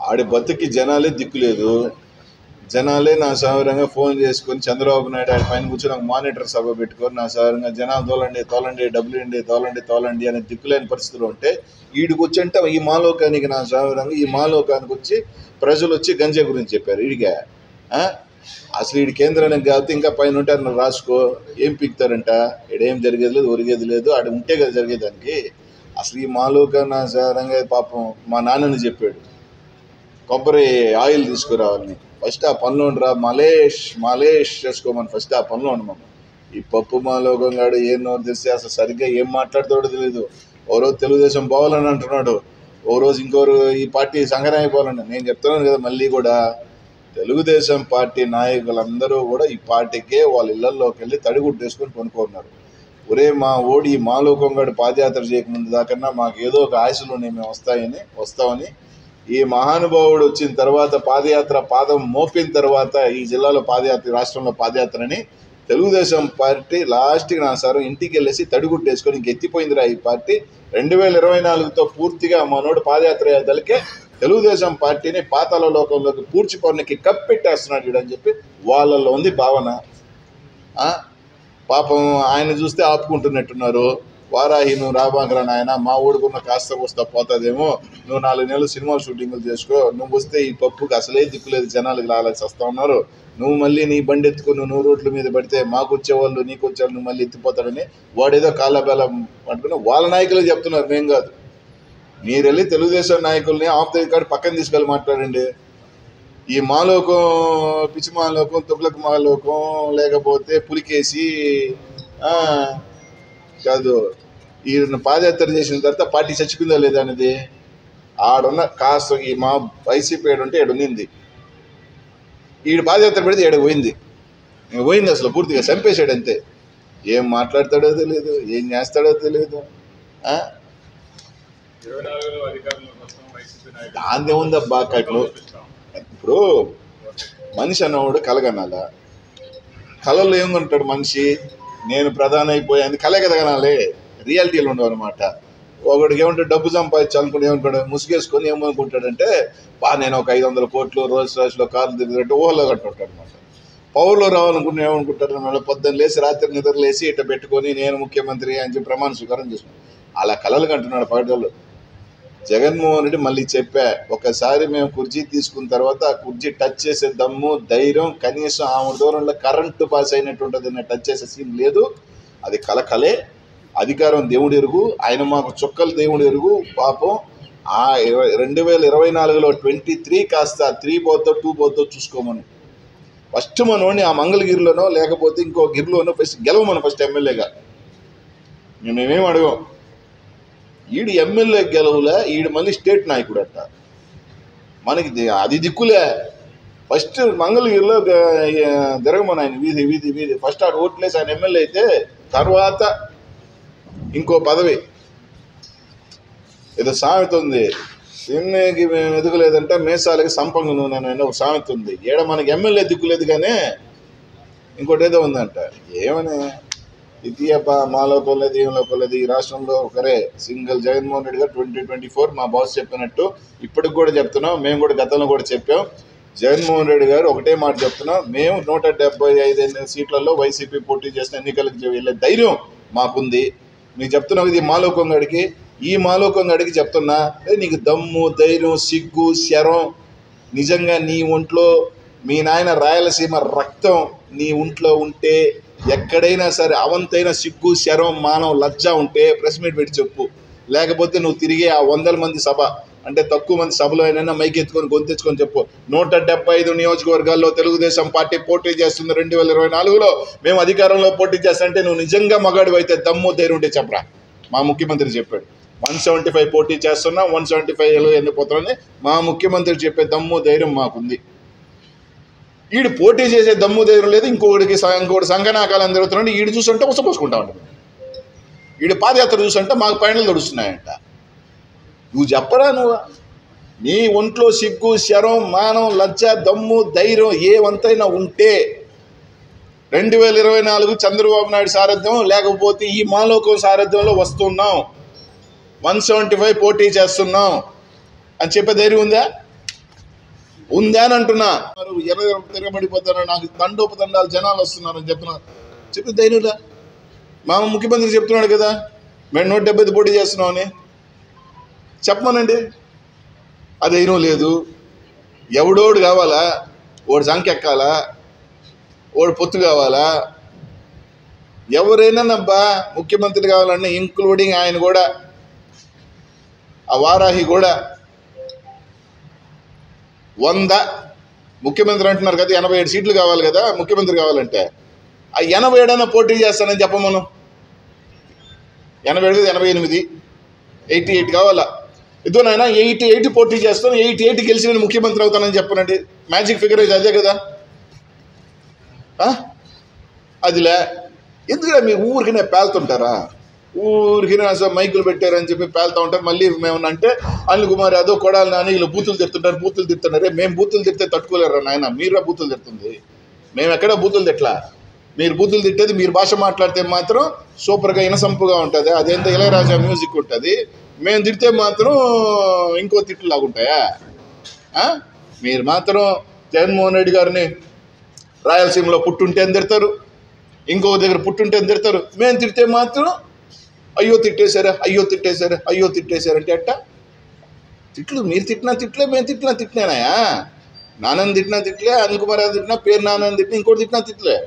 ఆడి బతుకి జనాలే దిక్కులేదు జనాలే నా సౌకర్యంగా ఫోన్ చేసుకొని చంద్రబాబు నాయుడు ఆయన పైన కూర్చొని ఒక మానిటర్ సభ పెట్టుకొని నా సౌకర్యంగా జనాలు తోలండి తోలండి డబ్బులు ఇండి తోలండి తోలండి అనే దిక్కులేని పరిస్థితులు ఉంటే ఈడికి వచ్చి అంటే ఈ మాలోకానికి నా సౌకర్యంగా ఈ మాలోకానికి వచ్చి ప్రజలు వచ్చి గంజా గురించి చెప్పారు ఈడిగా ఆ? అసలు ఈడి కేంద్రానికి కాబట్టి ఇంకా పైన ఉంటే అన్న రాసుకో ఏం పీకుతారంట ఈడేం జరిగేది లేదు ఒరిగేది లేదు ఆడ ఉంటే కదా జరిగేదానికి అసలు ఈ మాలోక నా సౌకర్యంగా పాపం మా నాన్నని చెప్పాడు కొబ్బరి ఆయిల్ తీసుకురావాలని ఫస్ట్ ఆ పనిలో రా మలేష్ మలేష్ చేసుకోమని ఫస్ట్ ఆ పనిలో ఉండమని ఈ పప్పు మాలోకం గాడు ఏం నోరు తెస్తే అసలు సరిగ్గా ఏం మాట్లాడతాడో తెలియదు ఓ రోజు తెలుగుదేశం పోవాలని అంటున్నాడు ఓ రోజు ఇంకోరు ఈ పార్టీ సంఘటన అయిపోవాలని నేను చెప్తున్నాను కదా మళ్ళీ కూడా తెలుగుదేశం పార్టీ నాయకులందరూ కూడా ఈ పార్టీకే వాళ్ళ ఇళ్లలోకి వెళ్ళి తడిగుడ్డేసుకొని కొనుక్కున్నారు ఒరే మా ఓడి ఈ మాలోకం గాడు పాదయాత్ర చేయకముందు దాకన్నా మాకు ఏదో ఒక ఆశలు ఉన్నాయి మేము వస్తాయని వస్తామని ఈ మహానుభావుడు వచ్చిన తర్వాత పాదయాత్ర పాదం మోపిన తర్వాత ఈ జిల్లాలో పాదయాత్ర రాష్ట్రంలో పాదయాత్రని తెలుగుదేశం పార్టీ లాస్ట్కి నా సార్ ఇంటికి వెళ్ళేసి తడిగుడ్డేసుకొని ఇంక ఎత్తిపోయిందిరా ఈ పార్టీ రెండు వేల ఇరవై నాలుగుతో పూర్తిగా మనోడు పాదయాత్ర అయ్యేదలికే తెలుగుదేశం పార్టీని పాతాల లోకంలోకి పూడ్చి పన్నుకి కప్పెట్టేస్తున్నాడు వీడని చెప్పి వాళ్ళల్లో ఉంది భావన ఆ? పాపం ఆయన చూస్తే ఆపుకుంటున్నట్టున్నారు వారాహి నువ్వు రాబాకరా నాయన మా ఊడుకున్న కాస్త వస్తా పోతుందేమో నువ్వు నాలుగు నెలలు సినిమా షూటింగ్లు చేసుకో నువ్వు వస్తే ఈ పప్పుకి అసలే దిక్కులేదు జనాలకు లాలసి వస్తా ఉన్నారు నువ్వు మళ్ళీ నీ బండి ఎత్తుకుని నువ్వు రోడ్ల మీద పడితే మాకు వచ్చేవాళ్ళు నీకు వచ్చేవాళ్ళు నువ్వు మళ్ళీ ఎత్తిపోతాడని వాడేదో కాళ్ళబేల పట్టుకుని వాళ్ళ నాయకులు చెప్తున్నారు మేం కాదు మీరు వెళ్ళి తెలుగుదేశం నాయకుల్ని ఆఫ్ ద రికార్డ్ పక్కన తీసుకెళ్ళి మాట్లాడండి ఈ మాలోకం పిచ్చి మాలోకం తుగ్లక్ మాలోకం లేకపోతే పులికేసి ఆ, కాదు ఈయన పాదయాత్ర చేసిన తర్వాత పార్టీ చచ్చిపోయిందా లేదా అనేది ఆడున్న కాస్త ఈ మా వైసీపీ ఏడుంటే ఏడు ఉన్నింది ఈడు పాదయాత్ర పెడితే ఏడు పోయింది ఇంక పోయింది అసలు పూర్తిగా చంపేశాడు అంతే ఏం మాట్లాడతాడో తెలియదు ఏం చేస్తాడో తెలియదు ఆ? ఇరవై నాలుగులో అధికారంలోకి వస్తాం వైసీపీ నాయకులు దాందే ఉందబ్బా కట్లు ఇప్పుడు మనిషి అన్నవాడు కలగనాల కళలో ఏముంటాడు మనిషి నేను ప్రధాని అయిపోయాను కలే కదా కనాలి రియాలిటీలో ఉండవు అనమాట ఒకడికి ఏమంటాడు డబ్బు సంపాదించాలనుకుంటే ఏమనుకుంటాడు ముసుగేసుకొని ఏమనుకుంటాడంటే బా నేను ఒక ఐదు వందల కోట్లు రోజు రోజులో కార్లు తిరిగినట్టు ఊహలో కట్టుంటాడు అనమాట పౌరులో రావాలనుకుంటే ఏమనుకుంటారు మళ్ళీ పొద్దున్న లేచి రాత్రి నిద్ర లేచి ఇట్ట పెట్టుకొని నేను ముఖ్యమంత్రి అని చెప్పి ప్రమాణ స్వీకారం చేసుకున్నాను అలా కలలు కంటున్నాడు పగటోళ్ళు జగన్మోహన్ రెడ్డి మళ్ళీ చెప్పా ఒకసారి మేము కుర్చీ తీసుకున్న తర్వాత ఆ కుర్చీ టచ్ చేసే దమ్ము ధైర్యం కనీసం ఆమె దూరంలో కరెంటు పాస్ అయినట్టుంటుంది అన్న టచ్ చేసే సీన్ లేదు అది కల కలే అధికారం దేవుడు ఎరుగు ఆయన మాకు చుక్కలు దేవుడు ఎరుగు పాపం ఆ ఇరవై రెండు వేల ఇరవై నాలుగులో ట్వంటీ త్రీ కాస్త త్రీ పోతో టూ పోతో చూసుకోమని ఫస్ట్ మనోడిని ఆ మంగళగిరిలోనో లేకపోతే ఇంకో గిరిలోనో ఫస్ట్ గెలవమని ఫస్ట్ ఎమ్మెల్యేగా మేమేం అడగం ఈడు ఎమ్మెల్యే గెలవులే ఈడు మళ్ళీ స్టేట్ నాయకుడు అంట మనకి ది- అది దిక్కులే ఫస్ట్ మంగళగిరిలో గ- తిరగమని ఆయన వీధి వీధి వీధి ఫస్ట్ ఆడు ఓట్లేసి ఆయన ఎమ్మెల్యే అయితే తర్వాత ఇంకో పదవి ఏదో సామెత ఉంది తిన్నేకి మేము ఎదుగులేదంటే మేసాలకి సంపంగ నూనె అని ఒక సామెత ఉంది ఏడ మనకి ఎమ్మెల్యే దిక్కులేదు కానీ ఇంకోటి ఏదో ఉందంట ఏమని ఇది అబ్బా మా లోపలేదు ఏం లోపలేదు ఈ రాష్ట్రంలో ఒకరే single Jaganmohan Reddy garu twenty twenty four మా బాస్ చెప్పినట్టు ఇప్పటికి కూడా చెప్తున్నాం మేము కూడా గతంలో కూడా చెప్పాం జగన్మోహన్ రెడ్డి గారు ఒకటే మాట చెప్తున్నాం మేము నూట డెబ్బై ఐదు ఎన్ని సీట్లలో వైసీపీ పోటీ చేసిన ఎన్నికలకు వెళ్ళే ధైర్యం మాకుంది మీకు చెప్తున్నాం ఇది మాలోకం గడికి ఈ మాలోకం గడికి చెప్తున్నా ఏ నీకు దమ్ము ధైర్యం సిగ్గు శరం నిజంగా నీ ఒంట్లో మీ నాయన రాయలసీమ రక్తం నీ ఒంట్లో ఉంటే ఎక్కడైనా సరే అవంతైన సిగ్గు శరం మానవ లజ్జ ఉంటే ప్రెస్ మీట్ పెట్టి చెప్పు లేకపోతే నువ్వు తిరిగే ఆ వందల మంది సభ అంటే తక్కువ మంది సభలో అయినా మైక్ ఎత్తుకొని గొంతెచ్చుకొని చెప్పు నూట డెబ్బై ఐదు నియోజకవర్గాల్లో తెలుగుదేశం పార్టీ పోటీ చేస్తుంది రెండు వేల ఇరవై నాలుగులో మేము అధికారంలో పోటీ చేస్తుంటే నువ్వు నిజంగా మగాడు అయితే దమ్ము ధైర్యం ఉంటే చెప్పరా మా ముఖ్యమంత్రి చెప్పాడు వన్ సెవెంటీ ఫైవ్ పోటీ చేస్తున్నా వన్ సెవెంటీ ఫైవ్ వెళ్ళిపోతున్నాని మా ముఖ్యమంత్రి చెప్పే దమ్ము ధైర్యం మాకుంది ఈడు పోటీ చేసే దమ్ము ధైర్యం లేదు ఇంకొకటికి స- ఇంకొకటి సంఘనాకాలం జరుగుతున్నాడు ఈడు చూస్తుంటే ఉసపోసుకుంటా ఉంటాడు ఈడు పాదయాత్ర చూస్తుంటే మాకు పైనలు తడుస్తున్నాయంట నువ్వు చెప్పరా నువ్వు నీ ఒంట్లో సిగ్గు శరం మానం లజ్జ దమ్ము ధైర్యం ఏవంతైనా ఉంటే రెండు వేల ఇరవై నాలుగు చంద్రబాబు నాయుడు సారథ్యం లేకపోతే ఈ మాలోకం సారథ్యంలో వస్తున్నాం వన్ సెవెంటీ ఫైవ్ పోటీ చేస్తున్నాం అని చెప్పే ధైర్యం ఉందా ఉందా అని అంటున్నా ఎర్ర తిరగబడిపోతారు నాకు తండోపతండాలు జనాలు వస్తున్నారని చెప్తున్నా చెప్పి ధైర్యంలా మా ముఖ్యమంత్రి చెప్తున్నాడు కదా మేము నూట డెబ్బై పోటీ చేస్తున్నామని చెప్పమనండి ఆ ధైర్యం లేదు ఎవడోడు కావాలా ఓడి సంఖ్య ఎక్కాలా ఓడి పొత్తు కావాలా ఎవరైనానబ్బా ముఖ్యమంత్రి కావాలన్నా ఇంక్లూడింగ్ ఆయన కూడా ఆ వారాహి కూడా వంద ముఖ్యమంత్రి అంటున్నారు కదా ఎనభై ఏడు సీట్లు కావాలి కదా ముఖ్యమంత్రి కావాలంటే ఆ ఎనభై ఏడైనా పోటీ చేస్తానని చెప్పమను ఎనభై ఏడు ఎనభై ఎనిమిది ఎయిటీ ఎయిట్ కావాలా ఇదో నాయన ఎయిటీ ఎయిట్ పోటీ చేస్తాను ఎయిటీ ఎయిట్ గెలిచి నేను ముఖ్యమంత్రి అవుతానని చెప్పనండి మ్యాజిక్ ఫిగర్ అయితే అదే కదా ఆ? అదిలే ఎందుకంటే మీ ఊరికినే పేలుతుంటారా ఊరికినే అసలు మైకులు పెట్టారని చెప్పి పేలుతా ఉంటారు మళ్ళీ మేము అంటే అనిల్ కుమార్ యాదవ్ కొడాలి నాని వీళ్ళు బూతులు తిడుతుంటారు బూతులు తిడుతున్నారు మేము బూతులు తిడితే తట్టుకోలేరు నాయన మీరా బూతులు తిడుతుంది మేము ఎక్కడ బూతులు తిట్లా మీరు బూతులు తిట్టేది మీరు భాష మాట్లాడితే మాత్రం సూపర్గా ఇనసంపుగా ఉంటుంది అదేంత ఇళయరాజా మ్యూజిక్ ఉంటుంది మేము తిడితే మాత్రం ఇంకో తిట్లు లాగుంటాయా ఆ? మీరు మాత్రం జగన్మోహన్ రెడ్డి గారిని రాయలసీమలో పుట్టుంటే అని తిడతారు ఇంకో దగ్గర పుట్టుంటే అని తిడతారు మేము తిడితే మాత్రం అయ్యో తిట్టేశారా అయ్యో తిట్టేశారా అయ్యో తిట్టేశారు అంటే అట్ట తిట్లు మీరు తిట్టినా తిట్లే మేము తిట్టినా తిట్టినాయా నాన్నని తిట్టినా తిట్లే అనిల్ కుమార్ యాదవ్ తిట్టినా పేరు నాన్నని తిట్టినా ఇంకోటి తిట్టినా తిట్లే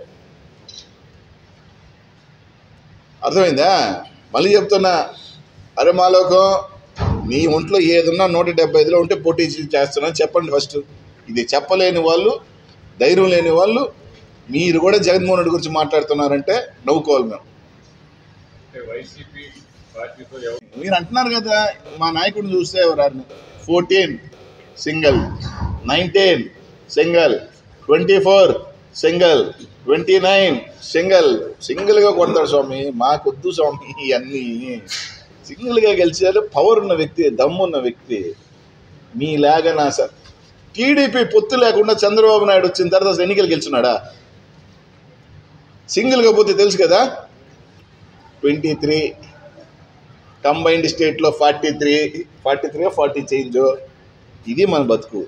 అర్థమైందా మళ్ళీ చెప్తున్నా అరే మాలోకం నీ ఒంట్లో ఏదున్నా నూట డెబ్బై ఐదులో ఉంటే పోటీ చేస్తున్నా చెప్పండి ఫస్ట్ ఇది చెప్పలేని వాళ్ళు ధైర్యం లేని వాళ్ళు మీరు కూడా జగన్మోహన్ రెడ్డి గురించి మాట్లాడుతున్నారంటే నవ్వుకోవాలి మేము అంటే వైసీపీ పార్టీతో ఎవరు మీరు అంటున్నారు కదా మా నాయకుడిని చూస్తే ఎవరు fourteen single nineteen single twenty four single twenty nine single సింగిల్గా కొడతాడు స్వామి మాకొద్దు స్వామి ఇవన్నీ సింగిల్గా గెలిచారు పవర్ ఉన్న వ్యక్తి దమ్ము ఉన్న వ్యక్తి మీలాగా నా సార్ టీడీపీ పొత్తు లేకుండా చంద్రబాబు నాయుడు వచ్చిన తర్వాత అసలు ఎన్నికలు గెలిచున్నాడా సింగిల్గా పోతే తెలుసు కదా ట్వంటీ త్రీ కంబైన్డ్ స్టేట్లో forty three forty three forty change ఇది మన బతుకు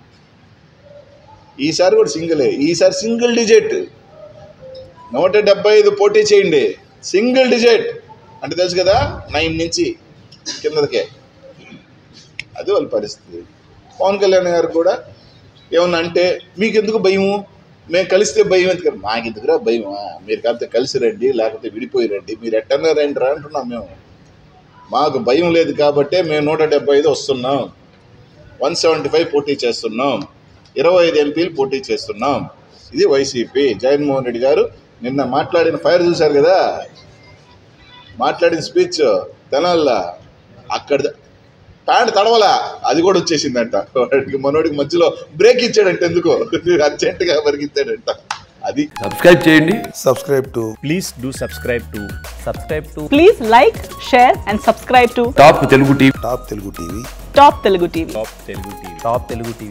ఈసారి కూడా సింగిలే ఈసారి సింగిల్ డిజిట్ నూట డెబ్బై ఐదు పోటీ చేయండి సింగిల్ డిజిట్ అంటే తెలుసు కదా నైన్ నుంచి కిందకే అది వాళ్ళ పరిస్థితి పవన్ కళ్యాణ్ గారు కూడా ఏమన్నా అంటే మీకు ఎందుకు భయము మేము కలిస్తే భయం ఎందుకు మాకు ఎందుకురా భయమా మీరు కాకపోతే కలిసి రండి లేకపోతే విడిపోయి రండి మీరు ఎట్టన్నా రండి రా అంటున్నాం మేము మాకు భయం లేదు కాబట్టే మేము నూట డెబ్బై ఐదు వస్తున్నాం వన్ సెవెంటీ ఫైవ్ పోటీ చేస్తున్నాం ఇరవై ఐదు ఎంపీలు పోటీ చేస్తున్నాం ఇది వైసీపీ జగన్మోహన్ రెడ్డి గారు నిన్న మాట్లాడిన ఫైర్ చూశారు కదా మాట్లాడిన స్పీచ్ తెనాల అక్కడ ప్యాంట్ తడవలా అది కూడా వచ్చేసిందంట వాడికి మనోడికి మధ్యలో బ్రేక్ ఇచ్చాడంట ఎందుకో అర్జెంటుగా పరిగెత్తాడంట అది సబ్స్క్రైబ్ చేయండి subscribe to please do subscribe to subscribe to Please like, share, and subscribe to Top Telugu TV Top Telugu TV. Top Telugu TV. top telugu tv top telugu tv